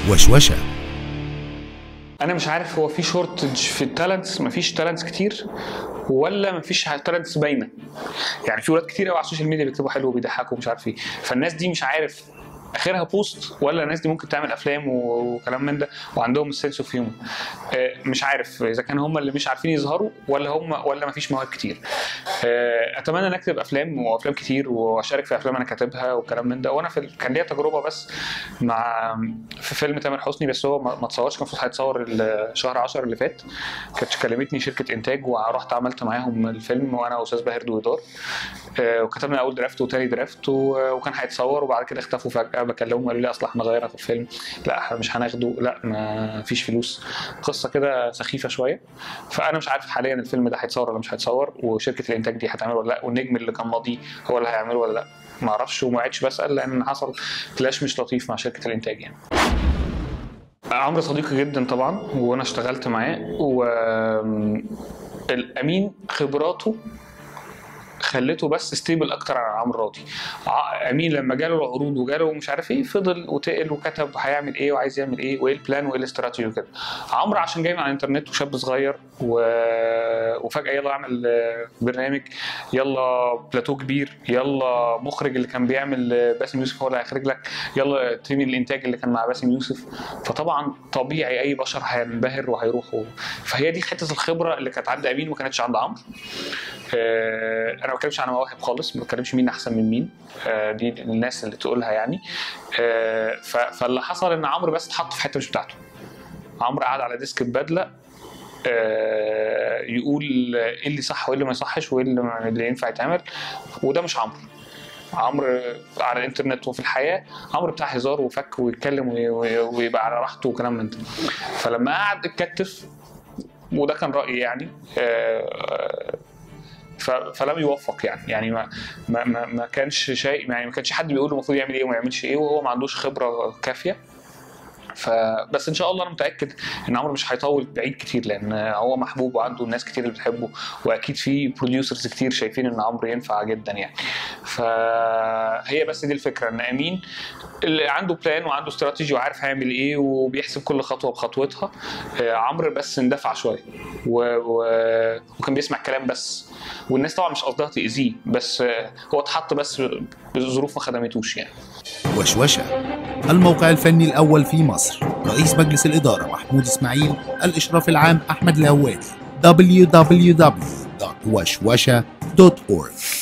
وشوشة انا مش عارف هو في شورتج في التالنتس مفيش تالنتس كتير ولا مفيش تالنتس باينه يعني في ولاد كتير قوي على السوشيال ميديا بيكتبوا حلو وبيضحكوا ومش عارف ايه فالناس دي مش عارف اخرها بوست ولا الناس دي ممكن تعمل افلام و- وكلام من ده وعندهم السنس اوف هيومر مش عارف اذا كان هم اللي مش عارفين يظهروا ولا هم ولا مفيش مواهب كتير آه، اتمنى ان اكتب افلام وافلام كتير واشارك في افلام انا كاتبها وكلام من ده وانا في ال- كان ليا تجربه بس مع في فيلم تامر حسني بس هو ما ما اتصورش كان المفروض هيتصور ال- شهر 10 اللي فات كانت كلمتني شركه انتاج ورحت عملت معاهم الفيلم وانا واستاذ باهر دويدار آه، وكتبنا اول درافت وتاني درافت و- وكان هيتصور وبعد كده اختفوا فجاه بكلمهم قالوا لي اصل احنا غيرنا في الفيلم لا احنا مش هناخده لا ما فيش فلوس قصه كده سخيفه شويه فانا مش عارف حاليا الفيلم ده هيتصور ولا مش هيتصور وشركه الانتاج دي هتعمله ولا لا والنجم اللي كان ماضي هو اللي هيعمله ولا لا ما اعرفش وما عدتش بسال لان حصل كلاش مش لطيف مع شركه الانتاج يعني عمرو صديقي جدا طبعا وانا اشتغلت معاه والامين خبراته خلته بس ستيبل اكتر عن عمرو راضي ع- امين لما جاله العروض وجاله مش عارف ايه فضل وتقل وكتب هيعمل ايه وعايز يعمل ايه وايه البلان وايه الاستراتيجي وكده عمرو عشان جاي من على الانترنت وشاب صغير و... وفجاه يلا اعمل آه، برنامج يلا بلاتو كبير يلا مخرج اللي كان بيعمل آه، باسم يوسف هو اللي هيخرج لك يلا تيم الانتاج اللي كان مع باسم يوسف فطبعا طبيعي اي بشر هينبهر وهيروح و... فهي دي حته الخبره اللي كانت عند امين وما كانتش عند عمرو آه، انا ما بتكلمش عن مواهب خالص ما بتكلمش مين احسن من مين آه، دي الناس اللي تقولها يعني آه، ف- فاللي حصل ان عمرو بس اتحط في حته مش بتاعته عمرو قعد على ديسك ببدله آه، يقول ايه اللي صح وايه اللي ما يصحش وايه اللي ما- اللي ينفع يتعمل وده مش عمرو عمرو على الانترنت وفي الحياه عمرو بتاع هزار وفك ويتكلم وي- وي- ويبقى على راحته وكلام من ده فلما قعد اتكتف وده كان رايي يعني آه، ف- فلم يوفق يعني يعني ما ما ما, ما كانش شيء يعني ما كانش حد بيقول له المفروض يعمل ايه وما يعملش ايه وهو ما عندوش خبره كافيه فبس ان شاء الله انا متاكد ان عمرو مش هيطول بعيد كتير لان هو محبوب وعنده ناس كتير اللي بتحبه واكيد في بروديوسرز كتير شايفين ان عمرو ينفع جدا يعني فهي بس دي الفكره ان امين اللي عنده بلان وعنده استراتيجي وعارف هيعمل ايه وبيحسب كل خطوه بخطوتها آه، عمرو بس اندفع شويه و... و... وكان بيسمع كلام بس والناس طبعا مش قصدها تاذيه بس آه، هو اتحط بس الظروف ما خدمتوش يعني وشوشة الموقع الفني الأول في مصر رئيس مجلس الإدارة محمود إسماعيل الإشراف العام أحمد الهوادي www.وشوشة.org